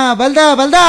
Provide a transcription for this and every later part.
ಬಲ್ದ ಬಲ್ದ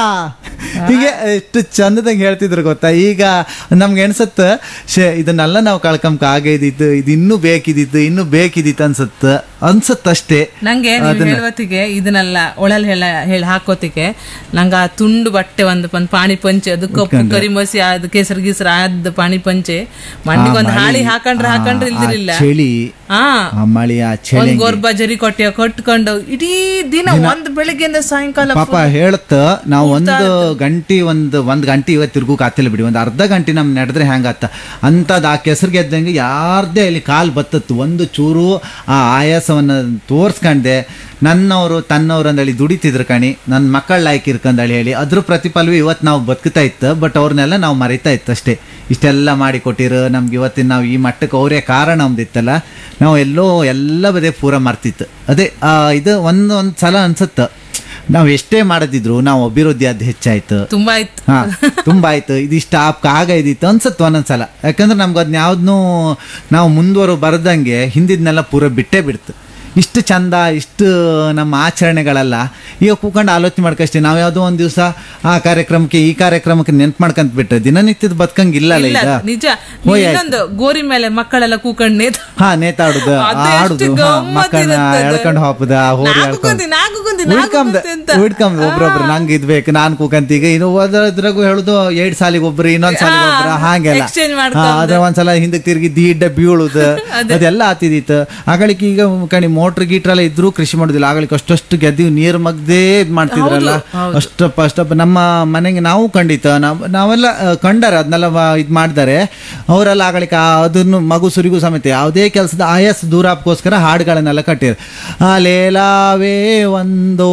ಹೀಗೆ ಎಷ್ಟು ಚಂದದಂಗೆ ಹೇಳ್ತಿದ್ರು ಗೊತ್ತಾ ಈಗ ನಮ್ಗೆ ಅನ್ಸತ್ತ ಶೇ ಇದನ್ನೆಲ್ಲ ನಾವು ಕಳ್ಕೊಂಬ ಆಗೈದಿತ್ತು ಇದು ಇನ್ನೂ ಬೇಕಿದಿತ್ತು ಇನ್ನೂ ಬೇಕಿದಿತ್ತು ಅನ್ಸತ್ತ ಅನ್ಸತ್ತಷ್ಟೇ ನಂಗೆ ನೀವು ಹೇಳುವತ್ತಿಗೆ ಇದನ್ನೆಲ್ಲ ಒಳಲ್ ಹೇಳ ಹೇಳಿ ಹಾಕೋತಿಗೆ ನಂಗ ಆ ತುಂಡು ಬಟ್ಟೆ ಒಂದು ಒಂದು ಪಾಣಿ ಪಂಚೆ ಅದು ಕಪ್ಪು ಕರಿ ಮಸಿ ಅದು ಕೇಸರಿ ಗೀಸರ ಆದ ಪಾಣಿ ಪಂಚೆ ಮಣ್ಣಿಗೆ ಒಂದು ಹಾಳಿ ಹಾಕೊಂಡ್ರೆ ಹಾಕೊಂಡ್ರೆ ಇಲ್ದಿರಿಲ್ಲ ಆ ಚಳಿ ಹಾ ಆ ಮಳಿ ಆ ಚಳಿ ಒಂದ್ ಗೊರ್ಬ ಜರಿ ಕೊಟ್ಟೆ ಕಟ್ಕೊಂಡು ಇಡೀ ದಿನ ಒಂದ್ ಬೆಳಿಗ್ಗೆಯಿಂದ ಸಾಯಂಕಾಲ ಪಾಪ ಹೇಳತ್ತ ನಾವು ಒಂದು ಗಂಟೆ ಒಂದು ಒಂದ್ ಗಂಟೆ ಇವತ್ತು ತಿರ್ಗೋಕ್ ಆತಿಲ್ಲ ಬಿಡಿ ಒಂದು ಅರ್ಧ ಗಂಟೆ ನಮ್ ನಡೆದ್ರೆ ಹೆಂಗಾತ ಅಂತದ್ ಆ ಕೆಸರು ಗೆದ್ದಂಗೆ ಯಾರ್ದೇ ಅಲ್ಲಿ ಕಾಲ್ ಬತ್ತತ್ತು ಒಂದು ಚೂರು ಆ ಆಯಾಸವನ್ನ ತೋರ್ಸ್ಕಂಡೆ ನನ್ನವರು ತನ್ನವ್ರು ಅಂದೇಳಿ ದುಡಿತಿದ್ರು ಕಣಿ ನನ್ನ ಮಕ್ಕಳ ಲಾಯ್ಕ್ ಇರ್ಕಂದಳಿ ಹೇಳಿ ಅದ್ರ ಪ್ರತಿಫಲವೂ ಇವತ್ತು ನಾವು ಬದುಕ್ತಾ ಇತ್ತು ಬಟ್ ಅವ್ರನ್ನೆಲ್ಲ ನಾವು ಮರಿತಾ ಇತ್ತು ಅಷ್ಟೇ ಇಷ್ಟೆಲ್ಲ ಮಾಡಿ ಕೊಟ್ಟಿರು ನಮ್ಗೆ ಇವತ್ತಿನ ನಾವು ಈ ಮಟ್ಟಕ್ಕೆ ಅವರೇ ಕಾರಣ ಒಂದಿತ್ತಲ್ಲ ನಾವು ಎಲ್ಲೋ ಎಲ್ಲ ಬದೇ ಪೂರ ಮರ್ತಿತ್ತು ಅದೇ ಆ, ಇದು ಒಂದು ಒಂದು ಸಲ ಅನ್ಸುತ್ತೆ ನಾವು ಎಷ್ಟೇ ಮಾಡದಿದ್ರು ನಾವು ಅಭಿವೃದ್ಧಿ ಅದು ಹೆಚ್ಚಾಯ್ತು ತುಂಬಾ ಇತ್ತು ಹಾ ತುಂಬಾ ಆಯ್ತು ಇದಿಷ್ಟ ಆಪ್ಕ ಆಗ ಇದಿತ್ತು ಅನ್ಸತ್ತು ಒಂದೊಂದ್ಸಲ ಯಾಕಂದ್ರೆ ನಮ್ಗೆ ಅದನ್ನ ಯಾವ್ದನ್ನೂ ನಾವು ಮುಂದುವರು ಬರ್ದಂಗೆ ಹಿಂದಿದ್ನೆಲ್ಲ ಪೂರ ಬಿಟ್ಟೇ ಬಿಡ್ತು ಇಷ್ಟು ಚಂದ ಇಷ್ಟು ನಮ್ಮ ಆಚರಣೆಗಳೆಲ್ಲ ಈಗ ಕೂತ್ಕೊಂಡು ಆಲೋಚನೆ ಮಾಡ್ಕಷ್ಟೇ ನಾವು ಯಾವುದೋ ಒಂದು ದಿವಸ ಆ ಕಾರ್ಯಕ್ರಮಕ್ಕೆ ಈ ಕಾರ್ಯಕ್ರಮಕ್ಕೆ ನೆನ್ಪು ಮಾಡ್ಕೊಂತ ಬಿಟ್ರೆ ದಿನನಿತ್ಯದ ಬದುಕಂಗಿಲ್ಲಲ್ಲ ಇಲ್ಲ ಈಗ ನಿಜ ನೀವು ಇನ್ನೊಂದು ಗೋರಿ ಮೇಲೆ ಮಕ್ಕಳೆಲ್ಲ ಕೂಕೊಂಡ್ ನೇತ ಹಾ ನೇತಾಡುದು ಅದು ಎಷ್ಟು ಆಡುದು ಹಾ, ಗಮ್ಮತ್ ಮಕ್ಕಳನ್ನ ಇರುತ್ತೆ ಅದು. ಎಳ್ಕೊಂಡು ಹಾಪುದ ಹೋರಿ ನಾಲ್ಕು ಎಳ್ಕೊಂಡು ಕುಂತಿ, ನಾಲ್ಕು ಕುಂತಿ, ನಾಲ್ಕು ಉಳ್ಕಂಬ ಕುಂತಿ ಅಂತ. ಉಳ್ಕಂಬ ಒಬ್ರೊಬ್ರು ನಂಗೆ ಇದ್ಬೇಕು ನಾನ್ ಕೂಕಂತ ಈಗ ಇನ್ನು ಅದ್ರಾಗೂ ಹೇಳುದು ಎರಡ್ ಸಾಲಿಗೆ ಒಬ್ರು ಇನ್ನೊಂದ್ ಸಾಲಿಗೆ ಹಾ, ಒಬ್ರು ಹಾಗೆಲ್ಲ exchange ಹಾ, ಮಾಡ್ಕೊಂಡು. ಅದ್ರ ಒಂದ್ಸಲ ಹಿಂದಕ್ಕೆ ತಿರುಗಿ ದೀಡ್ಡ ಬೀಳುದು ಅದೆಲ್ಲ ಆತಿದಿತ್ತು ಆಗಳಿಕೆ ಈಗ ಕಣಿ ಮೋಟ್ರ್ ಗೀಟ್ರ್ ಎಲ್ಲ ಇದ್ರು ಕೃಷಿ ಮಾಡುದಿಲ್ಲ ಆಗಳಿಕೆ ಅಷ್ಟಷ್ಟು ಗೆದ್ದಿವಿ ನೀರ್ ಮಗ್ದೇ ಇದ್ ಮಾಡ್ತಿದ್ರಲ್ಲ ಅಷ್ಟಪ್ಪ ಅಷ್ಟಪ್ಪ ನಮ್ಮ ಮನೆಗೆ ನಾವು ಖಂಡಿತ ನಾವ್ ನಾವೆಲ್ಲ ಆ, ಕಂಡಾರ ಅದನ್ನೆಲ್ಲ ಇದ್ ಮಾಡ್ತಾರೆ ಅವರೆಲ್ಲ ಆಗಳಿಕೆ ಆ ಅದನ್ನು ಮಗು ಸುರಿಗೂ ಸಮೇತ ಯಾವುದೇ ಕೆಲಸದ ಆಯಾಸ ದೂರಾಪಕ್ಕೋಸ್ಕರ ಹಾಡುಗಳನ್ನೆಲ್ಲ ಕಟ್ಟಿರು ಆ ಲೇಲಾವೇ ಒಂದೋ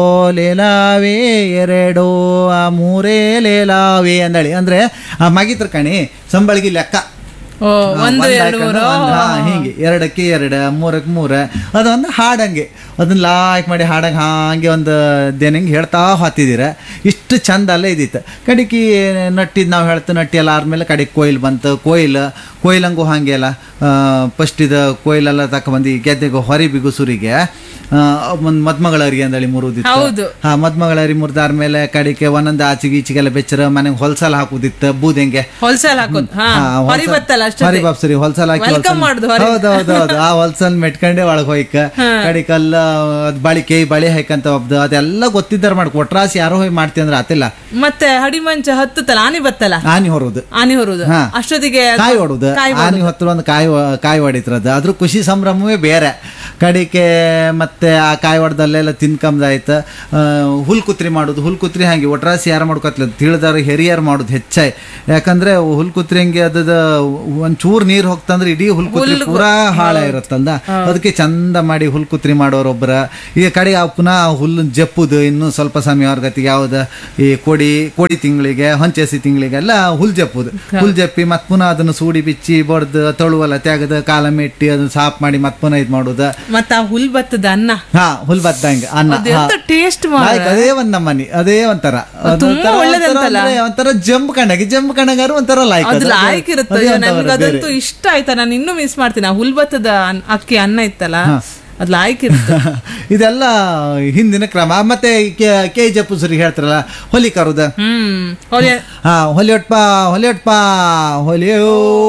ಲೇಲಾವೇ ಎರಡೋ ಆ ಮೂರೇ ಲೇಲಾವೇ ಅಂದಳಿ ಅಂದ್ರೆ ಆ ಮಗಿತ್ರ ಕಣಿ ಸಂಬಳಿಗೆ ಲೆಕ್ಕ ಓ ಒಂದು ಒಂದ್ ಎರಡು ಹಾಕೊಂಡು ಮೂರು ಒಂದ್ ಹಾ, ಹಿಂಗೆ ಎರಡಕ್ಕೆ ಎರಡು ಮೂರಕ್ಕೆ ಮೂರ ಅದೊಂದು ಹಾಡಂಗೆ ಅದನ್ನ ಲಾಯ್ಕ್ ಮಾಡಿ ಹಾಡಂಗೆ ಹಾಗೆ ಒಂದು ದೇನಂಗೆ ಹೇಳ್ತಾ ಹೊತ್ತಿದ್ದೀರ ಇಷ್ಟು ಚಂದ ಅಲ್ಲೇ ಇದ್ದಿತ್ತು ಕಡಿಕಿ ನಟ್ಟಿದ್ ನಾವು ಹೇಳ್ತು ನಟ್ಟಿ ಎಲ್ಲ ಆದ್ಮೇಲೆ ಕಡೆಗೆ ಕೊಯ್ಲು ಬಂತು ಕೊಯ್ಲು ಕೊಯ್ಲಂಗೂ ಹಾಗೆ ಅಲ್ಲ ಫಸ್ಟ್ ಇದು ಕೊಯ್ಲೆಲ್ಲ ತಕೊಂಬಂದು ಗೆದ್ದೆಗೆ ಹೊರಿ ಬಿಗುಸುರಿಗೆ ಒಂದು ಮದ್ಮಗಳ ಅರಿಗೆ ಅಂದಳಿ ಮುರುದಿತ್ತು ಹೌದು. ಹಾ ಮದ್ಮಗಳ ಅರಿ ಮುರಿದಾದ್ಮೇಲೆ ಕಡಿಕೆ ಒಂದೊಂದು ಆಚೆಗೆ ಈಚೆಗೆಲ್ಲ ಬೆಚ್ಚರ ಮನೆಗೆ ಹೊಲ್ಸಲ್ ಹಾಕುದಿತ್ತು ಬೂದೆಂಗೆ ಹೊಲ್ಸಲ್ ಹಾಕೋದು ಹಾ ಹಾ, ಹೊರಿ ಹೊಲ್ಸಲ್- ಬತ್ತಲ್ಲ ಅಷ್ಟೇ ಹೊರಿ ಬಾಪ್ಸರಿ ಹೊಲ್ಸಲ್ ಹಾಕಿ Welcome ಹೊಲ್ಸಲ್- ಮಾಡುದು ಹೊರಿ. ಹೌದು ಹೌದು ಹೌದು ಆ ಹೊಲ್ಸಲ್ ಮೆಟ್ಕೊಂಡೆ ಒಳಗ್ ಹೋಯ್ಕ ಕಡಿಕಲ್ಲ ಅದ್ ಬಳಿಕೆ ಬಳಿ ಹಾಕಂತ ಒಬ್ದು ಅದೆಲ್ಲ ಗೊತ್ತಿದ್ದಾರ ಮಾಡಿ ಕೊಟ್ರಾಸಿ ಯಾರೋ ಹೋಗಿ ಮಾಡ್ತಿ ಅಂದ್ರೆ ಆತಿಲ್ಲ ಮತ್ತೆ ಹಡಿಮಂಚ ಹತ್ತುತ್ತಲ್ಲ ಆನಿ ಬತ್ತಲ್ಲ ಆನಿ ಹೊರೋದು ಆನಿ ಹೊರುದು ಹಾ. ಅಷ್ಟೊತ್ತಿಗೆ ಕಾಯಿ ಹೊಡುದು ಕಾಯಿ ಆನಿ ಹೊತ್ತಿರ ಒಂದು ಕಾಯಿ ಹೊ- ಕಾಯಿ ಹೊಡಿತಿರೋದು ಅದ್ರ ಖುಷಿ ಸಂಭ್ರಮವೇ ಬೇರೆ ಕಡಿಕೆ ಮತ್ತೆ ಆ ಕಾಯಿ ಹೊಡೆದಲ್ಲೆಲ್ಲ ತಿನ್ಕಂದಾಯ್ತು ಹುಲ್ ಕುತ್ರಿ ಮಾಡೋದು ಹುಲ್ ಕುತ್ರಿ ಹಂಗೆ ಒಟ್ರಾಸಿ ಯಾರು ಮಾಡ್ಕೊತ್ಲ ತಿಳಿದವ್ರು ಹೆರಿಯರ್ ಮಾಡೋದು ಹೆಚ್ಚಾಯ್ ಯಾಕಂದ್ರೆ ಹುಲ್ ಕುತ್ರಿ ಹಂಗೆ ಅದ ಒಂದ್ ಚೂರ್ ನೀರ್ ಹೋಗ್ತಂದ್ರೆ ಇಡೀ ಹುಲ್ ಕುತ್ರಿ ಪೂರಾ ಹಾಳ ಇರುತ್ತಲ್ದ ಅದಕ್ಕೆ ಚಂದ ಮಾಡಿ ಹುಲ್ ಕುತ್ರಿ ಮಾಡೋರೊಬ್ಬರ ಈಗ ಕಡೆಗೆ ಆ ಪುನಃ ಹುಲ್ಲು ಜಪ್ಪುದು ಇನ್ನು ಸ್ವಲ್ಪ ಸಮಯ ಗತಿಗೆ ಯಾವ್ದು ಈ ಕೋಡಿ ಕೋಡಿ ತಿಂಗಳಿಗೆ ಹೊಂಚೆಸಿ ತಿಂಗಳಿಗೆಲ್ಲ ಹುಲ್ ಜಪ್ಪುದು ಹುಲ್ ಜಪ್ಪಿ ಮತ್ ಪುನಃ ಅದನ್ನು ಸೂಡಿ ಬಿಚ್ಚಿ ಬಡ್ದು ತೊಳುವಲ್ಲ ತೆಗೆದು ಕಾಲ ಮೆಟ್ಟಿ ಅದನ್ನ ಸಾಫ್ ಮಾಡಿ ಮತ್ ಪುನಃ ಇದ್ ಮಾಡುದು ಮತ್ತ ಆ ಹುಲ್ ಬತ್ತದ ಅನ್ನ ಹಾ ಹುಲ್ ಬದ್ದಂಗೆ ಅನ್ನ ಅದು ಎಂತ ಹಾ. ಟೇಸ್ಟ್ ಆಯ್ತು, ಅದೇ ಒಂದ್ ನಮ್ಮನಿ ಅದೇ ಒಂಥರ ತುಂಬಾ ಒಂಥರ- ಒಳ್ಳೆದಂತಲ್ಲ? ಒಂಥರ ಅಂದ್ರೆ ಒಂಥರ ಜಂಪ್ ಕಣಗೆ ಜಂಪ್ ಕಣಗಾರು ಒಂಥರ ಲೈಕ್ ಅದು ಲಾಯ್ಕ್ ಇರುತ್ತೆ ಅಯ್ಯೋ, ನನ್ಗೆ ಅದಂತೂ ಇಷ್ಟ ಆಯ್ತಾ ನಾನು ಇನ್ನೂ ಮಿಸ್ ಮಾಡ್ತೀನಿ ಆ ಹುಲ್ ಬತ್ತದ ಅನ್- ಅಕ್ಕಿ ಅನ್ನ ಇತ್ತಲ್ಲ ಅದು ಲಾಯ್ಕ್ ಇರುತ್ತೆ ಇದೆಲ್ಲ ಹಿಂದಿನ ಕ್ರಮ ಮತ್ತೆ ಕೆ ಜಪ್ಪು ಸರಿ ಹೇಳ್ತಾರಲ್ಲ ಹೊಲಿ ಕರುದ ಹ್ಮ್ ಹೊಲಿ ಹಾ ಹೊಲಿಯೊಟ್ಪ ಹೊಲಿಯೊಟ್ಪ ಹೊಲಿಯೋ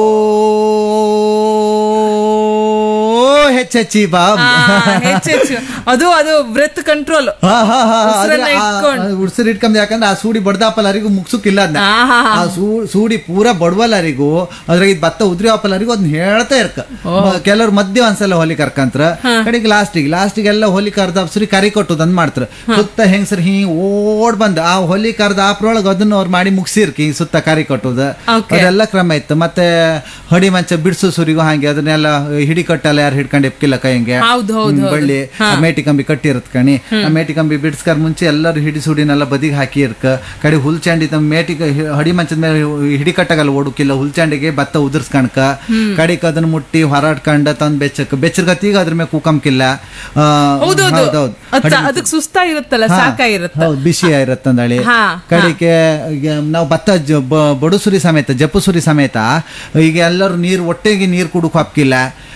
ಹೆಚ್ಚೆಚ್ಚಿ ಬಾ ಆ, ಹೆಚ್ಚು ಹೆಚ್ಚು ಅದು ಅದು ಬ್ರೆತ್ ಕಂಟ್ರೋಲ್ ಹಾ, ಹಾ, ಹಾ, ಉಸ್ರನ್ನ ಆದ್ರೆ ಆ- ಇಟ್ಕೊಂಡು. ಆ ಉಸ್ರು ಇಟ್ಕೊಂಡ್ ಯಾಕಂದ್ರೆ ಆ ಸೂಡಿ ಬಡ್ದಾಪಲ್ಲರಿಗೂ ಮುಗ್ಸುಕ್ಕಿಲ್ಲ ಅದನ್ನ ಆಹಾ. ಆ ಸೂ- ಸೂಡಿ ಪೂರ ಬಡವಲ್ಲರಿಗೂ ಅದ್ರಾಗ ಇದ್ ಭತ್ತ ಉದ್ರಿ ಆಪಲ್ಲರಿಗೂ ಅದನ್ನ ಹೇಳ್ತಾ ಇರ್ಕ ಕೆಲವ್ರು ಮಧ್ಯ ಒಂದ್ಸಲ ಹೊಲಿ ಕರ್ಕಂತ್ರ ಕಡೆಗೆ ಲಾಸ್ಟಿಗೆ ಲಾಸ್ಟಿಗೆ ಎಲ್ಲ ಹೊಲಿ ಕರ್ದ ಅಪ್ಸರಿ ಕರಿ ಕೊಟ್ಟುದನ್ ಮಾಡ್ತಾರ ಸುತ್ತ ಹೆಂಗಸರ್ ಹಿಂಗ್ ಓಡ್ ಬಂದ್ ಆ ಹೊಲಿ ಕರ್ದ ಆಪ್ರೊಳಗ ಅದನ್ನ ಅವ್ರು ಮಾಡಿ ಮುಗಿಸಿರ್ಕಿ ಸುತ್ತ ಕರಿ ಕೊಟ್ಟುದ Okay. ಅದೆಲ್ಲ ಕ್ರಮ ಇತ್ತು ಮತ್ತೆ ಹಡಿ ಮಂಚ ಬಿಡ್ಸು ಸುರಿಗೂ ಹಾಗೆ ಅದನ್ನೆಲ್ಲ ಹಿಡಿ ಕಟ್ಟಲ್ಲ ಯಾರು ಹಿಡ್ಕೊಂಡು ಎಪ್ಕಿಲ್ಲ ಕೈಯಂಗೆ ಹೌದು, ಹೌದು, ಹ್ಮ್, ಹೌದು. ಬಳ್ಳಿ ಆ ಮೇಟಿ ಕಂಬಿ ಕಟ್ಟಿರತ್ ಕಣಿ ಆ ಮೇಟಿ ಕಂಬಿ ಬಿಡ್ಸ್ಕರ್ ಮುಂಚೆ ಎಲ್ಲರೂ ಹಿಡಿ ಸುಡಿನೆಲ್ಲ ಬದಿಗೆ ಹಾಕಿ ಇರ್ಕ ಕಡೆ ಹುಲ್ಚಾಂಡಿ ತಮ್ಮ ಮೇಟಿ ಹಡಿ ಮಂಚದ ಮೇಲೆ ಹಿಡಿ ಕಟ್ಟಾಗಲ್ಲ ಓಡುಕಿಲ್ಲ ಹುಲ್ಚಾಂಡಿಗೆ ಭತ್ತ ಉದುರ್ಸ್ಕಣ್ಕ ಕಡಿಕ್ ಅದನ್ನ ಮುಟ್ಟಿ ಹೊರಾಡ್ಕೊಂಡ ತಂದ್ ಬೆಚ್ಚಕ್ ಬೆಚ್ಚರ್ಗತಿಗ ಅದ್ರ ಮೇಲೆ ಕೂಕಂಕಿಲ್ಲ ಆ, ಹೌದೌದು ಹೌದೌದು ಅತ್ತ ಅದಕ್ಕೆ ಸುಸ್ತಾಗಿರುತ್ತಲ್ಲ ಹಾ, ಸಾಕಾಗಿರುತ್ತೆ ಹೌದು ಬಿಸಿ ಇರತ್ತಂದಳಿ ಹಾ, ಕಡಿಕೆ ಈಗ ನಾವು ಭತ್ತ ಜ- ಬ- ಬಡುಸುರಿ ಸಮೇತ ಜಪ್ಪುಸುರಿ ಸಮೇತ ಈಗ ಎಲ್ಲರೂ ನೀರು ಒಟ್ಟಿಗೆ ನೀರು ಕುಡುಕ್ ಹಾಕಿಲ್ಲ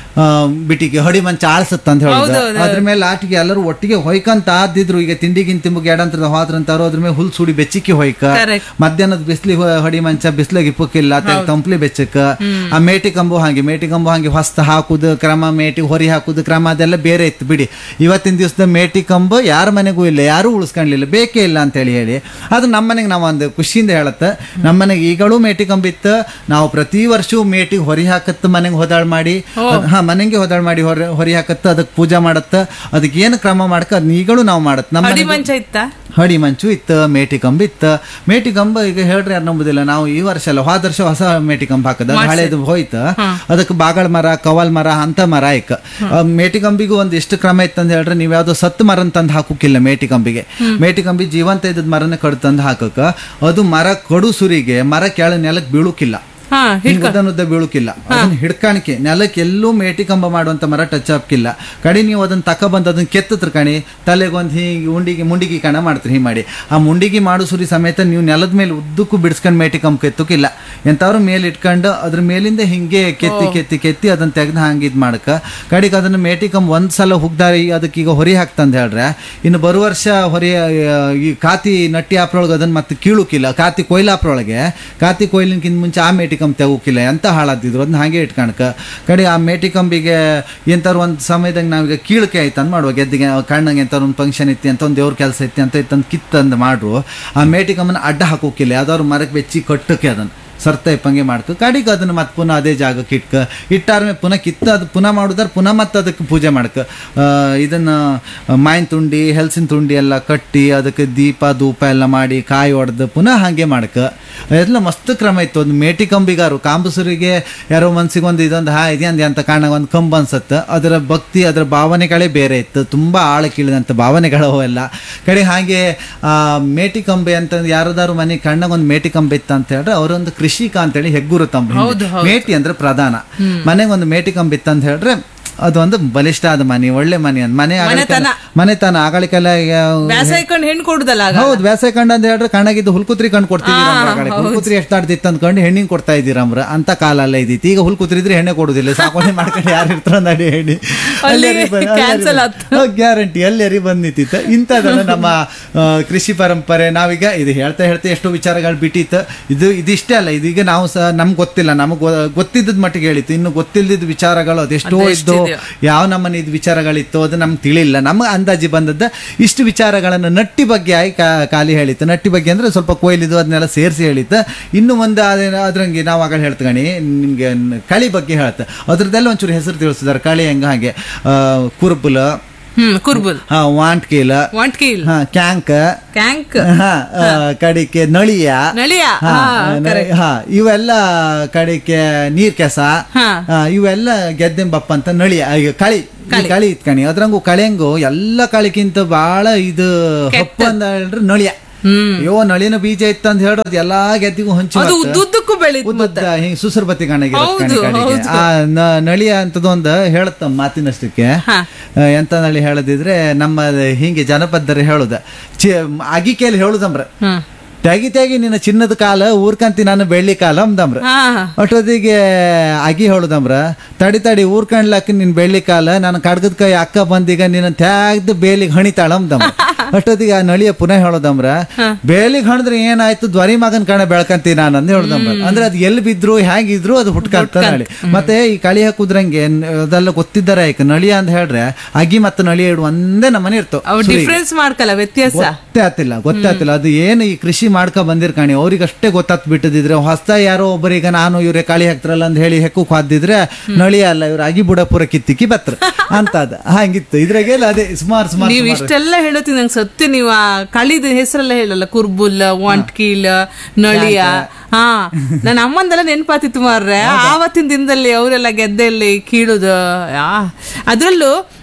ಆ, ಬಿಟಿಗೆ ಹೊಡಿ ಮಂಚ ಆಳ್ಸತ್ ಅಂತ ಹೇಳುದು ಹೌದು, ಅದ್ರ ಮೇಲೆ ಲಾಟಿಗೆ ಎಲ್ಲರೂ ಒಟ್ಟಿಗೆ ಹೊಯ್ಕಂತ ಆದಿದ್ರು ಈಗ ತಿಂಡಿಗಿನ್ ತಿಂಬುಗೆ ಎಡಂತದ ಹೋದ್ರಂತಾರು ಅದ್ರ ಮೇಲೆ ಹುಲ್ ಸುಡಿ ಬೆಚ್ಚಿಕ್ಕಿ ಹೊಯ್ಕ Correct. ಮಧ್ಯಾಹ್ನದ ಬಿಸ್ಲಿ ಹೊಡಿ ಮಂಚ ಬಿಸ್ಲಿಗೆ ಇಪ್ಪಕ್ಕಿಲ್ಲ ತೆಗ್ ತಂಪ್ಲಿ ಬೆಚ್ಚಕ್ಕ ಆ ಮೇಟಿ ಕಂಬು ಹಾಗೆ ಮೇಟಿ ಕಂಬು ಹಾಗೆ ಹೊಸ್ತ ಹಾಕುದು ಕ್ರಮ ಮೇಟಿ ಹೊರಿ ಹಾಕುದು ಕ್ರಮ ಅದೆಲ್ಲ ಬೇರೆ ಇತ್ತು ಬಿಡಿ ಇವತ್ತಿನ ದಿವಸದ ಮೇಟಿ ಕಂಬು ಯಾರ ಮನೆಗೂ ಇಲ್ಲ ಯಾರು ಉಳಿಸ್ಕೊಂಡ್ಲಿಲ್ಲ ಬೇಕೇ ಇಲ್ಲ ಅಂತ ಹೇಳಿ ಹೇಳಿ ಅದು ನಮ್ಮ ಮನೆಗೆ ನಾವು ಒಂದು ಖುಷಿಯಿಂದ ಹೇಳತ್ತೆ ನಮ್ಮ ಮನೆಗೆ ಈಗಳೂ ಮೇಟಿ ಕಂಬ ಇತ್ತು ನಾವು ಪ್ರತಿ ವರ್ಷವೂ ಮೇಟಿಗೆ ಹೊರಿ ಹಾಕತ್ತ ಮನೆಗೆ ಹೊದಾಳ್ ಮಾಡಿ ಅದ್- ಹಾ ಮನೆಗೆ ಹೊದಾಳ್ ಮಾಡಿ ಹೊರ ಹೊರಿ ಹಾಕತ್ತ ಅದಕ್ಕೆ ಪೂಜೆ ಮಾಡತ್ತ ಅದಕ್ಕೆ ಏನು ಕ್ರಮ ಮಾಡಕ್ಕ ಅದನ್ನ ಈಗಳೂ ನಾವು ಮಾಡತ್ ನಮ್ಮ ಅಡಿ ಮನೆಗೂ- ಮಂಚ ಇತ್ತ ಹಡಿ ಮಂಚು ಇತ್ತು ಮೇಟಿ ಕಂಬ ಇತ್ತು ಮೇಟಿ ಕಂಬ ಈಗ ಹೇಳ್ರಿ ಯಾರು ನಂಬುದಿಲ್ಲ ನಾವು ಈ ವರ್ಷ ಅಲ್ಲ ಹೋದ ವರ್ಷ ಹೊಸ ಮೇಟಿ ಕಂಬ ಹಾಕದ ಅದು ಹಳೇದು ಹೋಯ್ತು ಅದಕ್ಕೆ ಬಾಗಳ ಮರ ಕವಲ್ ಮರ ಅಂತ ಮರ ಇಕ್ಕ ಆ ಮೇಟಿ ಕಂಬಿಗೂ ಒಂದು ಎಷ್ಟು ಕ್ರಮ ಇತ್ತು ಅಂತ ಹೇಳ್ರಿ ನೀವು ಯಾವ್ದೋ ಸತ್ತು ಮರ ತಂದು ಹಾಕೋಕ್ಕಿಲ್ಲ ಮೇಟಿ ಕಂಬಿಗೆ ಮೇಟಿ ಕಂಬಿ ಜೀವಂತ ಇದ್ದದ ಮರನ ಕಡ್ ತಂದು ಹಾಕಕ್ಕ ಅದು ಮರ ಕಡು ಸುರಿಗೆ ಮರ ಕೆಳ ನೆಲಕ್ಕೆ ಬೀಳುಕಿಲ್ಲ ಹಾ ಹಿಂಗ್ ಉದ್ದ ಬೀಳುಕಿಲ್ಲ ಅದನ್ನ ಹಿಡ್ಕಾಣಿಕೆ ನೆಲಕ್ಕೆ ಎಲ್ಲೂ ಮೇಟಿ ಕಂಬ ಮಾಡುವಂತ ಮರ ಟಚ್ ಹಾಕಿಲ್ಲ ಕಡಿ ನೀವು ಅದನ್ನ ತಕ ಬಂದು ಅದನ್ನ ಕೆತ್ತತ್ರ ಕಣಿ ತಲೆಗೊಂದು ಹೀಗೆ ಉಂಡಿಗೆ ಮುಂಡಿಗೆ ಕಣ ಮಾಡ್ತೀರಿ ಹೀಗೆ ಮಾಡಿ ಆ ಮುಂಡಿಗೆ ಮಾಡು ಸುರಿ ಸಮೇತ ನೀವು ನೆಲದ ಮೇಲೆ ಉದ್ದಕ್ಕೂ ಬಿಡಿಸ್ಕೊಂಡು ಮೇಟಿ ಕಂಬ ಕೆತ್ತಕ್ಕಿಲ್ಲ ಎಂಥವ್ರು ಮೇಲೆ ಇಟ್ಕೊಂಡು ಅದ್ರ ಮೇಲಿಂದ ಹಿಂಗೆ ಕೆತ್ತಿ ಕೆತ್ತಿ ಕೆತ್ತಿ ಅದನ್ನ ತೆಗೆದು ಹಂಗೆ ಇದು ಮಾಡಕ ಕಡಿಗೆ ಅದನ್ನ ಮೇಟಿ ಕಂಬ ಒಂದ್ ಸಲ ಹುಗ್ದಾರಿ ಅದಕ್ಕೆ ಈಗ ಹೊರಿ ಹಾಕ್ತಂದ ಹೇಳ್ರೆ ಇನ್ನು ಬರುವ ವರ್ಷ ಹೊರಿ ಆ, ಈ ಕಾತಿ ನಟ್ಟಿ ಆಪ್ರೊಳಗೆ ಅದನ್ನ ಮತ್ತೆ ಕೀಳುಕಿಲ್ಲ ಕಾತಿ ಕೊಯ್ಲಾಪ್ರೊಳಗೆ ಕಾತಿ ಕೊಯ್ಲಿನ್ಕಿಂತ ಮುಂಚೆ ಆ ಮೇಟಿ ಕಂಬ ತೆಗೋಕಿಲ್ಲ ಎಂತ ಹಾಳಾದಿದ್ರು ಅದನ್ನ ಹಾಗೆ ಇಟ್ಕಣಕ ಕಡೆ ಆ ಮೇಟಿ ಕಂಬಿಗೆ ಎಂತಾರು ಒಂದು ಸಮಯದಾಗ ನಾವೀಗ ಕೀಳಕೆ ಆಯ್ತು ಅಂದ್ ಮಾಡುವ ಗೆದ್ದಿಗೆ ಕಣ್ಣಂಗೆ ಎಂತಾರು ಒಂದು ಫಂಕ್ಷನ್ ಇತ್ತು ಅಂತ ಒಂದು ದೇವ್ರ ಕೆಲಸ ಇತ್ತು ಅಂತ ಇತ್ತಂದು ಕಿತ್ತಂದು ಮಾಡ್ರು ಆ ಮೇಟಿ ಕಂಬನ ಅಡ್ಡ ಹಾಕೋಕಿಲ್ಲ ಯಾವ್ದಾದ್ರು ಮರಕ್ಕೆ ಬೆಚ್ಚಿ ಕಟ್ಟಕ್ಕೆ ಅದನ್ನು ಸರ್ತ ಇಪ್ಪಂಗೆ ಮಾಡ್ಕ ಕಡಿಗೆ ಅದನ್ನು ಮತ್ತೆ ಪುನಃ ಅದೇ ಜಾಗಕ್ಕೆ ಇಟ್ಕ ಇಟ್ಟಾರ್ಮೆ ಪುನಃ ಕಿತ್ತ ಅದು ಪುನಃ ಮಾಡುದಾರ ಪುನಃ ಮತ್ತೆ ಅದಕ್ಕೆ ಪೂಜೆ ಮಾಡ್ಕ ಆ, ಇದನ್ನ ಮಾಯಿನ ತುಂಡಿ ಹೆಲ್ಸಿನ ತುಂಡಿ ಎಲ್ಲ ಕಟ್ಟಿ ಅದಕ್ಕೆ ದೀಪ ಧೂಪ ಎಲ್ಲ ಮಾಡಿ ಕಾಯಿ ಹೊಡೆದು ಪುನಃ ಹಾಗೆ ಮಾಡ್ಕ ಎಲ್ಲ ಮಸ್ತ್ ಕ್ರಮ ಇತ್ತು ಒಂದು ಮೇಟಿ ಕಂಬಿಗಾರು ಕಾಂಬಸೂರಿಗೆ ಯಾರೋ ಮನ್ಸಿಗೆ ಒಂದು ಇದೊಂದು ಹಾ ಇದೆಯಂದೆ ಅಂತ ಕಾಣ ಒಂದು ಕಂಬ ಅನ್ಸತ್ತೆ ಅದರ ಭಕ್ತಿ ಅದರ ಭಾವನೆಗಳೇ ಬೇರೆ ಇತ್ತು ತುಂಬ ಆಳಕ್ಕಿಳಿದಂಥ ಭಾವನೆಗಳು ಎಲ್ಲ ಕಡೆ ಹಾಗೆ ಆ ಮೇಟಿ ಕಂಬೆ ಅಂತ ಯಾರದಾರು ಮನೆ ಕಣ್ಣಾಗ ಒಂದು ಮೇಟಿ ಕಂಬೆ ಇತ್ತು ಅಂತ ಹೇಳಿದ್ರೆ ಅವರೊಂದು ಕೃಷಿಕ ಅಂತೇಳಿ ಹೆಗ್ಗುರು ತಮ್ಮ ಹೌದು, ಹೌದು. ಮೇಟಿ ಅಂದ್ರೆ ಪ್ರಧಾನ ಮನೆಗೆ ಒಂದು ಮೇಟಿ ಕಂಬ ಇತ್ತು ಅಂತ ಹೇಳಿದ್ರೆ ಅದೊಂದು ಬಲಿಷ್ಠ ಆದ ಮನೆ ಒಳ್ಳೆ ಮನೆ ಅಂತ ಮನೆ ಆಗಳಿಕೆಲ್ಲ- ಮನೆತನ ಆಗಳಿಕೆಲ್ಲ ಬ್ಯಾಸ ಇಟ್ಕೊಂಡು ಹೆಣ್ಣು ಕೊಡುದಲ್ಲ ಆಗ ಹೌದು ವ್ಯಾಸ ಕಂಡ ಅಂತ ಹೇಳಿದ್ರೆ ಕಣ್ಣಾಗಿದ್ದು ಹುಲ್ಕುತ್ರಿ ಕಣ್ ಕೊಡ್ತೀವಿ ಹುಲ್ಕುತ್ರಿ ಎಷ್ಟು ಆಡ್ದಿತ್ತು ಅಂದ್ಕೊಂಡು ಹೆಣ್ಣಿಗೆ ಕೊಡ್ತಾ ಇದ್ದೀರಮ್ರ ಅಂತ ಕಾಲ ಅಲ್ಲ ಇದ್ದಿತ್ತು ಈಗ ಹುಲ್ಕುತ್ರಿ ಇದ್ರೆ ಹೆಣ್ಣೆ ಕೊಡುದಿಲ್ಲ ಸಾಕೋಣೆ ಮಾಡ್ಕೊಂಡು ಯಾರು ಇರ್ತಾರ ನಡಿ ಹೇಳಿ ಅಲ್ಲಿ cancel ಆತು. ಗ್ಯಾರಂಟಿ ಎಲ್ಲರಿ ಬಂದ್ ನಿಂತಿತ್ತು ಇಂಥದ್ದೆಲ್ಲ ನಮ್ಮ ಆ, ಕೃಷಿ ಪರಂಪರೆ ನಾವೀಗ ಇದು ಹೇಳ್ತಾ ಹೇಳ್ತಾ ಎಷ್ಟೋ ವಿಚಾರಗಳು ಬಿಟ್ಟಿತ್ತು ಇದು ಇದಿಷ್ಟೇ ಅಲ್ಲ ಇದೀಗ ನಾವು ಸಹ ನಮ್ಗೆ ಗೊತ್ತಿಲ್ಲ ನಮಗೆ ಗೊತ್ತಿದ್ದದ ಮಟ್ಟಿಗೆ ಹೇಳಿತ್ತು ಇನ್ನು ಗೊತ್ತಿಲ್ಲದಿದ್ದ ವಿಚಾರಗಳು ಅದೆಷ್ಟೋ ಇದ್ದು ಯಾವ ನಮ್ಮನೆ ಇದು ವಿಚಾರಗಳಿತ್ತು ಅದು ನಮ್ಗೆ ತಿಳಿಲ್ಲ ನಮ್ಗೆ ಅಂದಾಜಿ ಬಂದದ್ದು ಇಷ್ಟು ವಿಚಾರಗಳನ್ನು ನಟ್ಟಿ ಬಗ್ಗೆ ಆಗಿ ಕಾ- ಖಾಲಿ ಹೇಳಿತ್ತು ನಟ್ಟಿ ಬಗ್ಗೆ ಅಂದ್ರೆ ಸ್ವಲ್ಪ ಕೊಯ್ಲಿದ್ದು ಅದನ್ನೆಲ್ಲ ಸೇರಿಸಿ ಹೇಳಿತ್ತು ಇನ್ನು ಒಂದು ಅದೇನ- ಅದ್ರಂಗೆ ನಾವು ಆಗ ಹೇಳ್ತಗಣಿ ನಿಮ್ಗೆ ನ್- ಕಳಿ ಬಗ್ಗೆ ಹೇಳ್ತ ಅದ್ರದ್ದೆಲ್ಲ ಒಂಚೂರು ಹೆಸರು ತಿಳಿಸಿದಾರೆ ಕಳಿ ಹೆಂಗ ಹಾಗೆ ಆ, ಕುರ್ಬುಲ ಹ್ಮ್ ಕುರ್ಬುಲ್ ಹಾ ವಾಂಟ್ಕೀಲ ವಾಂಟ್ಕೀಲ್ ಹಾ ಕ್ಯಾಂಕ್ ಕ್ಯಾಂಕ್ ಹಾ ಆ, ಕಡಿಕೆ ನಳಿಯ ನಳಿಯ ಹಾ, ಹಾ, ನ- correct. ಹಾ ಇವೆಲ್ಲ ಕಡೆಗೆ ನೀರ್ ಕೆಸ ಹಾ. ಆ, ಇವೆಲ್ಲ ಗೆದ್ದೆಂಬಪ್ಪ ಅಂತ ನಳಿ ಈಗ ಕಳಿ ಈ ಕಳಿ ಇತ್ಕಣಿ ಅದ್ರಂಗು ಕಳೆಂಗು ಎಲ್ಲ ಕಳಿಗಿಂತ ಬಾಳ ಇದು ಹಪ್ಪು ಅಂತ ಹೇಳಿದ್ರೆ ನಳಿಯ ಹ್ಮ್ ಅಯ್ಯೋ ನಳಿನ ಬೀಜ ಇತ್ತು ಅಂತ ಹೇಳೋದು ಎಲ್ಲಾ ಗೆದ್ದಿಗೂ ಹಂಚಿ ಅದು ಮತ್ತೆ. ಉದ್ದುದ್ದಕ್ಕೂ ಬೆಳೀತು ಉದ್ದುದ್ದ ಹಿಂಗ್ ಸುಸರ್ ಬತ್ತಿ ಕಣಗಿರೋ ಹೌದು, ಕಣಿ ಕಡೆಗೆ. ಹೌದು. ಆ ನ- ನಳಿಯ ಅಂತದೊಂದು ಹೇಳುತ್ತ ಮಾತಿನಷ್ಟಕ್ಕೆ ಹಾ. ಆ, ಎಂತ ನಳಿ ಹೇಳದಿದ್ರೆ ನಮ್ಮ ಹಿಂಗೆ ಜನಪದರು ಹೇಳುದ ಚಿ ಅಗಿಕೆಯಲ್ಲಿ ಹೇಳುದಂಬ್ರ ಹ್ಮ್ ತೆಗಿ ತೆಗಿ ನಿನ್ನ ಚಿನ್ನದ ಕಾಲ ಊರ್ಕಂತಿ ನಾನು ಬೆಳ್ಳಿ ಕಾಲ ಅಂದಮ್ರ ಹಾ ಅಷ್ಟೊತ್ತಿಗೆ ಅಗಿ ಹೇಳುದಮ್ರ ತಡಿ ತಡಿ ಊರ್ಕಂಡ್ಲಕ್ಕ ನಿನ್ ಬೆಳ್ಳಿ ಕಾಲ ನಾನು ಕಡ್ಗದ ಕೈ ಅಕ್ಕ ಬಂದೀಗ ನಿನ್ನ ತ್ಯಾಗ್ದು ಬೇಲಿಗೆ ಹಣಿತಾಳ ಅಂದಮ್ರ ಅಷ್ಟೊತ್ತಿಗೆ ಆ ನಳಿಯ ಪುನಃ ಹೇಳೋದಮ್ರ ಬೇಲಿಗೆ ಹಣದ್ರೆ ಏನಾಯ್ತು ಧ್ವರಿ ಮಗನ್ ಕಣ ಬೆಳ್ಕಂತಿ ನಾನು ಅಂದ್ ಹೇಳ್ದಮ್ರ ಅಂದ್ರೆ ಅದು ಎಲ್ಲಿ ಬಿದ್ರು ಹೇಗಿದ್ರು ಅದು ಹುಟ್ಕಂತ ನಳಿ ಮತ್ತೆ ಈ ಕಳಿ ಹಾಕುದ್ರಂಗೆ ನ್- ಅದೆಲ್ಲ ಗೊತ್ತಿದ್ದಾರೆ ಈಗ ನಳಿಯ ಅಂತ ಹೇಳ್ರೆ ಅಗಿ ಮತ್ತು ನಳಿಯ ಇಡು ಒಂದೇ ನಮ್ಮನೆ ಇರ್ತಾವ ಅವ್ ಡಿಫ್ರೆನ್ಸ್ ಮಾಡ್ಕಲ್ಲ ವ್ಯತ್ಯಾಸ ಗೊತ್ತೇ ಆತಿಲ್ಲ ಗೊತ್ತೇ ಆತಿಲ್ಲ ಅದು ಏನು ಈ ಕೃಷಿ ಮಾಡ್ಕೊ ಬಂದಿರ್ಕಾಣಿ ಅವ್ರಿಗಷ್ಟೇ ಗೊತ್ತಾತ್ ಬಿಟ್ಟದಿದ್ರೆ ಹೊಸ ಯಾರೋ ಒಬ್ಬರಿಗೆ ನಾನು ಇವ್ರೆ ಕಾಳಿ ಹಾಕ್ತಾರಲ್ಲ ಅಂತ ಹೇಳಿ ಹೆಕ್ಕಕ್ ಹಾದಿದ್ರೆ ನಳಿ ಅಲ್ಲ ಇವ್ರು ಅಗಿ ಬುಡ ಪೂರ ಕಿತ್ತಿಕ್ಕಿ ಬತ್ರ ಅಂತದ ಹಂಗಿತ್ತು ಇದ್ರಾಗೆಲ್ಲ ಅದೇ ಸುಮಾರು ಸುಮಾರು ನೀವ್ ಇಷ್ಟೆಲ್ಲ ಹೇಳತ್ತಿ ನಂಗೆ ಸತ್ಯ ನೀವು ಆ ಕಳಿದ ಹೆಸರೆಲ್ಲ ಹೇಳಲ್ಲ ಕುರ್ಬುಲ್ ವಾಂಟ್ಕೀಲ್ ನಳಿಯ ಹಾ ನನ್ನ ಅಮ್ಮಂದೆಲ್ಲ ನೆನಪಾತಿತ್ತು ಮಾರ್ರೆ ಆವತ್ತಿನ ದಿನದಲ್ಲಿ ಅವರೆಲ್ಲ ಗೆದ್ದೆಲ್ಲಿ ಕೀಳುದು ಆ, ಅದ್ರಲ್ಲೂ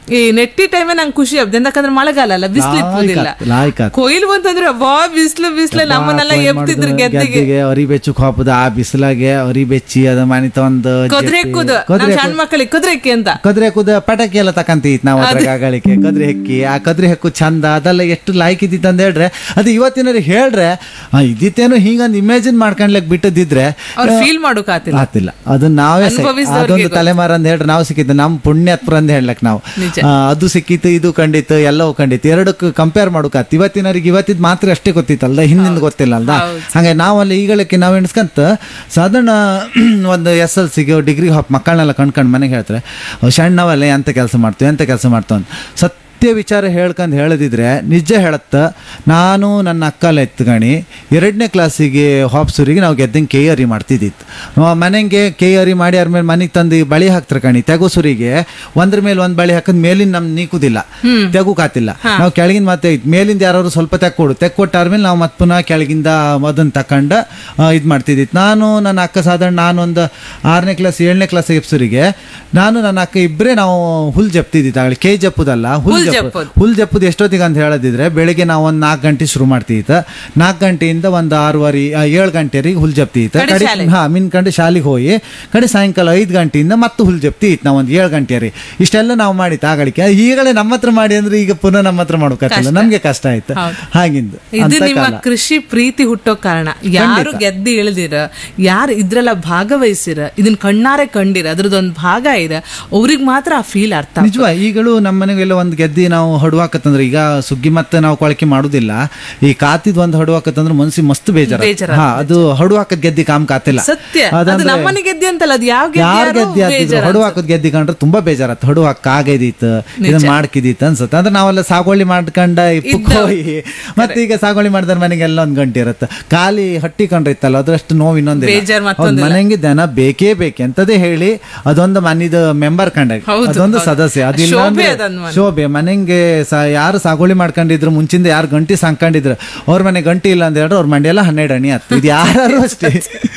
ಈ ನೆಟ್ಟಿ ಟೈಮೇ ನಂಗೆ ಖುಷಿ ಆಗ್ತದೆ ಯಾಕಂದ್ರೆ ಮಳೆಗಾಲ ಅಲ್ಲ ಬಿಸಿಲು ಇಪ್ಪುದಿಲ್ಲ ಲಾಯ್ಕಾತ್ ಕೊಯ್ಲು ಬಂತಂದ್ರೆ ಬಾ ಬಿಸಿಲು ಬಿಸಿಲು ನಮ್ಮನ್ನೆಲ್ಲ ಎಬ್ತಿದ್ರು ಗೆದ್ದಿಗೆ ಗೆದ್ದಿಗೆ ಅರಿ ಬೆಚ್ಚಕ್ ಹಾಪದ ಆ ಬಿಸಿಲಾಗೆ ಅರಿ ಬೆಚ್ಚಿ ಅದ ಮನಿತ ಒಂದು ಕುದುರೆ ಕುದು ನಮ್ ಸಣ್ಣ ಮಕ್ಕಳಿಗೆ ಕುದುರೆ ಎಕ್ಕಿ ಅಂತ ಕದ್ರೆ ಕುದ ಪಟಾಕಿ ಎಲ್ಲ ತಕಂತೀತ್ ನಾವು ಅದ್ರಾಗ ಆಗಳಿಕೆ ಕದ್ರಿ ಹೆಕ್ಕಿ ಆ ಕದ್ರಿ ಹೆಕ್ಕು ಚಂದ ಅದೆಲ್ಲ ಎಷ್ಟು ಲಾಯ್ಕ್ ಇದ್ದಿತ್ತು ಅಂತ ಹೇಳ್ರೆ ಅದು ಇವತ್ತಿನವ್ರಿಗೆ ಹೇಳ್ರೆ ಆ, ಇದ್ದಿತ್ತೇನೋ ಹಿಂಗಂದ್ ಇಮ್ಯಾಜಿನ್ ಮಾಡ್ಕೊಂಡ್ಲಕ್ ಬಿಟ್ಟದಿದ್ರೆ ಅವ್ರು ಫೀಲ್ ಮಾಡೋಕಾತಿಲ್ಲ ಆತಿಲ್ಲ ಅದು ನಾವೇ ಸೈ- ಅನುಭವಿಸಿದವ್ರಿಗೆ ಅದೊಂದು ತಲೆಮಾರ ಅಂತ ಹೇಳ್ರೆ ನಾವು ಸಿಕ್ಕಿದ್ದು ನಮ್ ಪುಣ್ಯತ್ಪರ ಅಂತ ಹೇಳ್ಲಕ್ ನಾವು ನಿಜ. ಆ, ಅದು ಸಿಕ್ಕಿತ್ತು ಇದು ಕಂಡಿತ್ತು ಎಲ್ಲವೂ ಕಂಡಿತ್ತು ಎರಡಕ್ಕೂ ಕಂಪೇರ್ ಮಾಡೋಕಾತ್ ಇವತ್ತಿನವ್ರಿಗೆ ಇವತ್ತಿದ್ ಮಾತ್ರ ಅಷ್ಟೇ ಗೊತ್ತಿತ್ತಲ್ದ ಹಿಂದಿನ ಗೊತ್ತಿಲ್ಲ ಅಲ್ದ ಹಂಗೆ ನಾವಲ್ಲಿ ಈಗಳಕ್ಕೆ ನಾವು ಎಣಿಸ್ಕಂತ ಸಾಧಾರಣ ಒಂದು ಎಸ್ ಎಲ್ ಸಿಗೆ ಡಿಗ್ರಿ ಹಾಪ್ ಮಕ್ಕಳನ್ನೆಲ್ಲ ಕಂಡ್ಕೊಂಡು ಮನೆಗೆ ಹೇಳ್ತಾರೆ ಅವ್ ಸಣ್ಣವಲ್ಲೇ ಎಂತ ಕೆಲಸ ಮಾಡ್ತೀವಿ ಎಂತ ಕೆಲಸ ಮಾಡ್ತಾವ ಅಂತ ಸತ್ಯ ವಿಚಾರ ಹೇಳ್ಕೊಂಡು ಹೇಳದಿದ್ರೆ ನಿಜ ಹೇಳತ್ತ ನಾನು ನನ್ನ ಅಕ್ಕಲ್ಲ ಎತ್ಗಣಿ ಎರಡನೇ ಕ್ಲಾಸಿಗೆ ಹಾಪ್ಸೂರಿಗೆ ನಾವು ಗೆದ್ದಂಗೆ ಕೆ ಅರಿ ಮಾಡ್ತಿದ್ದಿತ್ತು ಮನೆಗೆ ಕೆ ಅರಿ ಮಾಡಿ ಆದ್ಮೇಲೆ ಮನೆಗೆ ತಂದು ಬಳಿ ಹಾಕ್ತಾರೆ ಕಣಿ ತೆಗುಸುರಿಗೆ ಒಂದ್ರ ಮೇಲೆ ಒಂದು ಬಳಿ ಹಾಕಿದ್ ಮೇಲಿನ ನಮ್ ನೀಕುದಿಲ್ಲ ತೆಗುಕಾತಿಲ್ಲ ನಾವು ಕೆಳಗಿನ ಮತ್ತೆ ಇದ್ ಮೇಲಿಂದ ಯಾರು ಸ್ವಲ್ಪ ತೆಕ್ಕೊಡು ತೆಕ್ಕೊಟ್ಟಾದ್ಮೇಲೆ ನಾವು ಮತ್ತೆ ಪುನಃ ಕೆಳಗಿಂದ ಅದನ್ನ ತಕೊಂಡು ಇದು ಮಾಡ್ತಿದ್ದಿತ್ತು ನಾನು ನನ್ನ ಅಕ್ಕ ಸಾಧಾರಣ ನಾನು ಒಂದು ಆರನೇ ಕ್ಲಾಸ್ ಏಳನೇ ಕ್ಲಾಸ್ ಎಪ್ಸೂರಿಗೆ ನಾನು ನನ್ನ ಅಕ್ಕ ಇಬ್ಬರೇ ನಾವು ಹುಲ್ ಜಪ್ತಿದ್ದಿತ್ತು ಆಗಲಿ ಕೈ ಜಪ್ಪುದಲ್ಲ ಹುಲ್ ಹುಲ್ ಜಪ್ಪು ಜಪ್ಪುದು. ಹುಲ್ ಜಪ್ಪುದು ಎಷ್ಟೊತ್ತಿಗೆ ಅಂತ ಹೇಳದಿದ್ರೆ ಬೆಳಿಗ್ಗೆ ನಾವು ಒಂದು ನಾಲ್ಕು ಗಂಟೆ ಶುರು ಮಾಡ್ತಿತ್ತು ನಾಲ್ಕು ಗಂಟೆಯಿಂದ ಒಂದು ಆರೂವರೆ ಆ, ಏಳು ಗಂಟೆವರೆಗೆ ಹುಲ್ ಜಪ್ತಿತ್ತು ಕಡೆ ಕಡೆ ಶಾಲೆ. ಹಾ ಮಿನ್ಕಂಡು ಶಾಲೆಗೆ ಹೋಗಿ ಕಡೆ ಸಾಯಂಕಾಲ ಐದು ಗಂಟೆಯಿಂದ ಮತ್ತೆ ಹುಲ್ ಜಪ್ತಿ ಇತ್ತು ನಾವು ಒಂದು ಏಳು ಗಂಟೆ ರೀ ಇಷ್ಟೆಲ್ಲ ನಾವು ಮಾಡಿತ್ತು ಆಗಳಿಕೆ ಈಗಲೇ ನಮ್ಮ ಹತ್ರ ಮಾಡಿ ಅಂದ್ರೆ ಈಗ ಪುನಃ ನಮ್ಮ ಹತ್ರ ಮಾಡ್ಬೇಕಲ್ಲ ನಮ್ಗೆ ಕಷ್ಟ ಆಯ್ತು ಹೌದು. ಹಾಗಿಂದು ಇದು ಅಂತ ನಿಮ್ಮ ಕಾಲ. ಕೃಷಿ ಪ್ರೀತಿ ಹುಟ್ಟೋ ಕಾರಣ ಯಾರು ಗೆದ್ದು ಇಳಿದಿರ ಯಾರು ಇದ್ರೆಲ್ಲ ಭಾಗವಹಿಸಿರ ಇದನ್ನ ಕಣ್ಣಾರೆ ಕಂಡಿರ ಅದ್ರದ್ದೊಂದು ಭಾಗ ಇರ ಅವ್ರಿಗೆ ಮಾತ್ರ ಆ ಫೀಲ್ ಅರ್ಥ ನಿಜವಾ ಈಗಲೂ ನಮ್ಮ ಮನೆಗೆಲ್ಲ ಒಂದು ಗೆದ್ದಿ ನಾವು ಹಡುವಾಕತ್ತಂದ್ರೆ ಈಗ ಸುಗ್ಗಿ ಮತ್ತೆ ನಾವು ಕೊಳಕೆ ಮಾಡುದಿಲ್ಲ ಈ ಕಾತಿದ್ ಒಂದು ಹಡುವಾಕತ್ತಂದ್ರೆ ಮನ್ಸಿ ಮಸ್ತ್ ಬೇಜಾರ ಬೇಜಾರ ಹಾ ಅದು ಹಡುವಾಕದ್ ಗೆದ್ದಿ ಕಾಮ್ ಕಾತಿಲ್ಲ ಸತ್ಯ ಅದು ಅದಂದ್ರೆ ನಮ್ಮನೆ ಗೆದ್ದಿ ಅಂತಲ್ಲ ಅದು ಯಾವ ಯಾರ್ ಗೆದ್ದಿ ಗೆದ್ದಿ ಆಗ್ತಿದ್ರು ಹೊಡು ಹಾಕೋದ್ ಗೆದ್ದಿ ಕಂಡ್ರೆ ತುಂಬಾ ಬೇಜಾರತ್ ಹೊಡು ಹಾಕ್ ಆಗೈದಿತ್ತು ಇದನ್ನ ಮಾಡ್ಕಿದಿತ್ತು ಅನ್ಸುತ್ತೆ ಅಂದ್ರೆ ನಾವೆಲ್ಲ ಸಾಗುವಳಿ ಮಾಡ್ಕೊಂಡ ಇಪ್ಪಕ್ಕೆ ಹೋಗಿ ಮತ್ತೆ ಈಗ ಸಾಗುವಳಿ ಮಾಡಿದ್ರ ಮನೆಗೆಲ್ಲ ಒಂದ್ ಗಂಟೆ ಇರುತ್ತೆ ಖಾಲಿ ಹಟ್ಟಿ ಕಂಡ್ರೆ ಇತ್ತಲ್ಲ ಅದ್ರಷ್ಟು ನೋವು ಇನ್ನೊಂದು ಬೇಜಾರ್ ಮತ್ತೊಂದಿಲ್ಲ. ಮನೆಗೆ ದನ ಬೇಕೇ ಬೇಕು ಎಂತದೇ ಹೇಳಿ ಅದೊಂದು ಮನಿದ ಮೆಂಬರ್ ಕಂಡಾಗ ಹೌದು, ಅದೊಂದು ಹೌದು. ಸದಸ್ಯ ಅದಿಲ್ಲ ಶೋಭೆ ಅಂದ್ರೆ ಅದೊಂದು ಮನೆ. ಶೋಭೆ ಮನೆಗೆ ಸ- ಯಾರು ಸಾಗುವಳಿ ಮಾಡ್ಕೊಂಡಿದ್ರು ಮುಂಚಿಂದ ಯಾರು ಗಂಟಿ ಸಾಕೊಂಡಿದ್ರು ಅವ್ರ ಮನೆ ಗಂಟಿ ಇಲ್ಲ ಅಂತ ಹೇಳಿದ್ರೆ ಅವ್ರ ಮಂಡಿಯೆಲ್ಲ ಹನ್ನೆರಡು ಅಣಿ ಹತ್ತು ಇದು ಯಾರು ಅಷ್ಟೇ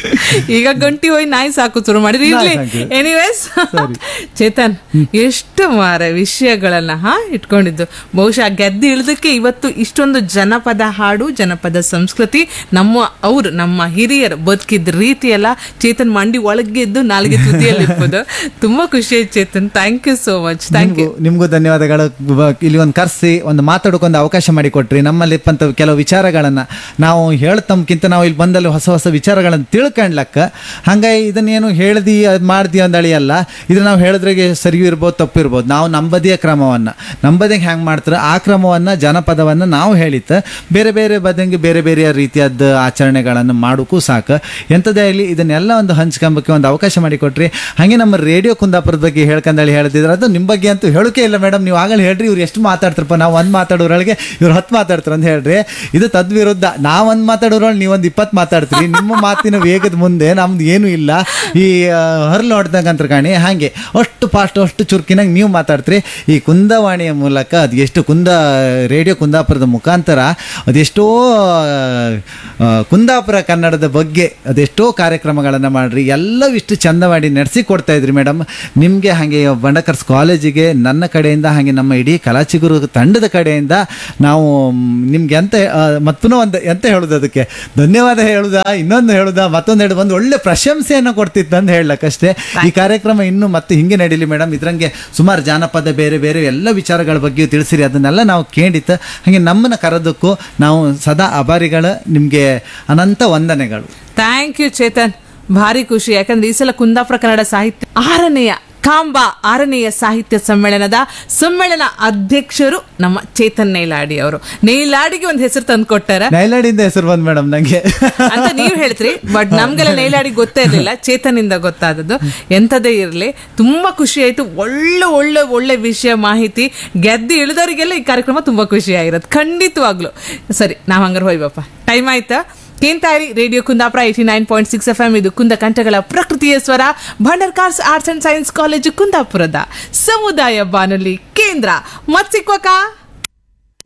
ಈಗ ಗಂಟಿ ಹೋಗಿ ನಾಯಿ ಸಾಕು ಶುರು ಮಾಡಿದ್ರಿ ಇರ್ಲಿ ನಾಯಿ ಸಾಕು. ಎನಿವೇಸ್ ಚೇತನ್ ಎಷ್ಟು ಮಾರ ವಿಷಯಗಳನ್ನ ಹಾ ಇಟ್ಕೊಂಡಿದ್ದು ಬಹುಶಃ ಗೆದ್ದು ಇಳಿದಕ್ಕೆ ಇವತ್ತು ಇಷ್ಟೊಂದು ಜನಪದ ಹಾಡು ಜನಪದ ಸಂಸ್ಕೃತಿ ನಮ್ಮ ಅವ್ರು ನಮ್ಮ ಹಿರಿಯರು ಬದುಕಿದ ರೀತಿ ಎಲ್ಲ ಚೇತನ್ ಮಂಡಿ ಒಳಗಿದ್ದು ನಾಲ್ಗೆ ತುದಿಯಲ್ಲಿ ಇರ್ಬೋದು ತುಂಬಾ ಖುಷಿ ಆಯ್ತು Chetan thank you so much thank you ನಿಮ್ಗೂ- ನಿಮ್ಗೂ ಧನ್ಯವಾದಗಳು ಬ- ಇಲ್ಲಿ ಒಂದು ಕರ್ಸಿ ಒಂದು ಮಾತಾಡೋಕೊಂದು ಅವಕಾಶ ಮಾಡಿ ಕೊಟ್ರಿ ನಮ್ಮಲ್ಲಿ ಇಪ್ಪಂತ ಕೆಲವು ವಿಚಾರಗಳನ್ನ ನಾವು ಹೇಳ್ತಮ್ಕಿಂತ ನಾವು ಇಲ್ಲಿ ಬಂದಲ್ಲಿ ಹೊಸ ಹೊಸ ವಿಚಾರಗಳನ್ನು ತಿಳ್ಕೊಂಡ್ಲಕ್ಕ ಹಂಗಾಗಿ ಇದನ್ನೇನು ಹೇಳ್ದಿ ಅದು ಮಾಡ್ದಿ ಅಂದಳಿಯಲ್ಲ ಇದು ನಾವು ಹೇಳಿದ್ರಾಗೆ ಸರಿಯೂ ಇರ್ಬೋದು ತಪ್ಪು ಇರ್ಬೋದು ನಾವು ನಂಬದಿಯ ಕ್ರಮವನ್ನ ನಂಬದಿಗೆ ಹ್ಯಾಂಗ್ ಮಾಡ್ತಾರೆ ಆ ಕ್ರಮವನ್ನ ಜನಪದವನ್ನ ನಾವು ಹೇಳಿತ್ತ ಬೇರೆ ಬೇರೆ ಬದಂಗೆ ಬೇರೆ ಬೇರೆ ರೀತಿಯಾದ ಆಚರಣೆಗಳನ್ನು ಮಾಡೋಕ್ಕೂ ಸಾಕು ಎಂಥದೇ ಆಗಲಿ ಇದನ್ನೆಲ್ಲ ಒಂದು ಹಂಚ್ಕೊಂಬಕ್ಕೆ ಒಂದು ಅವಕಾಶ ಮಾಡಿಕೊಟ್ರಿ ಹಾಗೆ ನಮ್ಮ ರೇಡಿಯೋ ಕುಂದಾಪುರದ ಬಗ್ಗೆ ಹೇಳ್ಕಂದಳಿ ಹೇಳ್ತಿದ್ರೆ ಅದು ನಿಮ್ಮ ಬಗ್ಗೆ ಅಂತೂ ಹೇಳೋಕೆ ಇಲ್ಲ ಮೇಡಮ್ ನೀವು ಆಗಲೇ ಹೇಳ್ರಿ ಇವ್ರು ಎಷ್ಟು ಮಾತಾಡ್ತಾರಪ್ಪ ನಾವು ಒಂದು ಮಾತಾಡೋರೊಳಗೆ ಇವ್ರು ಹತ್ತು ಮಾತಾಡ್ತಾರೆ ಅಂತ ಹೇಳ್ರಿ ಇದು ತದ್ವಿರುದ್ಧ ನಾವು ಒಂದು ಮಾತಾಡೋರೊಳಗೆ ನೀವು ಒಂದು ಇಪ್ಪತ್ತು ಮಾತಾಡ್ತೀರಿ ನಿಮ್ಮ ಮಾತಿನ ವೇಗದ ಮುಂದೆ ನಮ್ದು ಏನೂ ಇಲ್ಲ ಈ ಹರ್ಲು ನೋಡ್ದಂಗಂತ್ರ ಕಾಣಿ ಹಾಗೆ ಅಷ್ಟು ಫಾಸ್ಟ್ ಅಷ್ಟು ಚುರುಕಿನಾಗ ನೀವು ಮಾತಾಡ್ತೀರಿ ಈ ಕುಂದವಾಣಿಯ ಮೂಲಕ ಅದು ಎಷ್ಟು ಕುಂದ ರೇಡಿಯೋ ಕುಂದಾಪುರದ ಮುಖಾಂತರ ಅದೆಷ್ಟೋ ಆ, ಕುಂದಾಪುರ ಕನ್ನಡದ ಬಗ್ಗೆ ಅದೆಷ್ಟೋ ಕಾರ್ಯಕ್ರಮಗಳನ್ನು ಮಾಡ್ರಿ ಎಲ್ಲವೂ ಇಷ್ಟು ಚಂದ ಮಾಡಿ ನಡೆಸಿ ಕೊಡ್ತಾ ಇದ್ರಿ ಮೇಡಮ್ ನಿಮಗೆ ಹಾಗೆ ಬಂಡಕರ್ಸ್ ಕಾಲೇಜಿಗೆ ನನ್ನ ಕಡೆಯಿಂದ ಹಾಗೆ ನಮ್ಮ ಇಡೀ ಕಲಾಚಿಗುರು ತಂಡದ ಕಡೆಯಿಂದ ನಾವು ಮ್, ನಿಮ್ಗೆ ಎಂತ ಆ, ಮತ್ ಪುನಃ ಒಂದು ಎಂತ ಹೇಳುದು ಅದಕ್ಕೆ ಧನ್ಯವಾದ ಹೇಳುದಾ ಇನ್ನೊಂದು ಹೇಳುದಾ ಮತ್ತೊಂದು ಹೇಳುದು ಒಂದು ಒಳ್ಳೆ ಪ್ರಶಂಸೆಯನ್ನು ಕೊಡ್ತಿತ್ತು ಅಂತ ಹೇಳಕ್ಕಷ್ಟೇ ಈ ಕಾರ್ಯಕ್ರಮ ಇನ್ನು ಮತ್ತೆ ಹಿಂಗೆ ನಡೀಲಿ ಮೇಡಮ್ ಇದ್ರಂಗೆ ಸುಮಾರು ಜಾನಪದ ಬೇರೆ ಬೇರೆ ಎಲ್ಲ ವಿಚಾರಗಳ ಬಗ್ಗೆಯೂ ತಿಳಿಸಿರಿ ಅದನ್ನೆಲ್ಲ ನಾವು ಕೇಳಿತ್ತು ಹಾಗೆ ನಮ್ಮನ್ನ ಕರೆದಕ್ಕೂ ನಾವು ಸದಾ ಅಭಾರಿಗಳು ನಿಮಗೆ ಅನಂತ ವಂದನೆಗಳು ಥ್ಯಾಂಕ್ ಯು ಚೇತನ್ ಭಾರಿ ಖುಷಿ ಯಾಕಂದ್ರೆ ಈ ಸಲ ಕುಂದಾಪುರ ಕನ್ನಡ ಸಾಹಿತ್ಯ ಆರನೆಯ ಕಾಂಬಾ ಆರನೆಯ ಸಾಹಿತ್ಯ ಸಮ್ಮೇಳನದ ಸಮ್ಮೇಳನ ಅಧ್ಯಕ್ಷರು ನಮ್ಮ ಚೇತನ್ ನೈಲಾಡಿ ಅವರು ನೈಲಾಡಿಗೆ ಒಂದು ಹೆಸರು ತಂದು ಕೊಟ್ಟಾರ ನೈಲಾಡಿಂದ ಹೆಸರು ಬಂದ್ ಮೇಡಮ್ ನಂಗೆ ಅಂತ ನೀವು ಹೇಳ್ತೀರಿ ಬಟ್ ನಮ್ಗೆಲ್ಲ ನೈಲಾಡಿ ಗೊತ್ತೇ ಇರಲಿಲ್ಲ ಚೇತನಿಂದ ಗೊತ್ತಾದದ್ದು ಎಂಥದೇ ಇರಲಿ ತುಂಬಾ ಖುಷಿ ಆಯ್ತು ಒಳ್ಳೆ ಒಳ್ಳೆ ಒಳ್ಳೆ ವಿಷಯ ಮಾಹಿತಿ ಗೆದ್ದು ಇಳಿದವರಿಗೆಲ್ಲ ಈ ಕಾರ್ಯಕ್ರಮ ತುಂಬಾ ಖುಷಿ ಆಗಿರೋದು ಖಂಡಿತವಾಗ್ಲು ಸರಿ ನಾವ್ ಹಂಗಾರೆ ಹೋಯ್ಬಪ್ಪ ಟೈಮ್ ಆಯ್ತಾ ಕೇಂತಾರಿ radio Kundapura eighty nine point six F M ಇದು ಕುಂದ ಕಂಠಗಳ ಪ್ರಕೃತಿಯ ಸ್ವರ Bhandarkars arts and science college ಕುಂದಾಪುರದ ಸಮುದಾಯ ಬಾನುಲಿ ಕೇಂದ್ರ ಮತ್ ಸಿಕ್ವಕಾ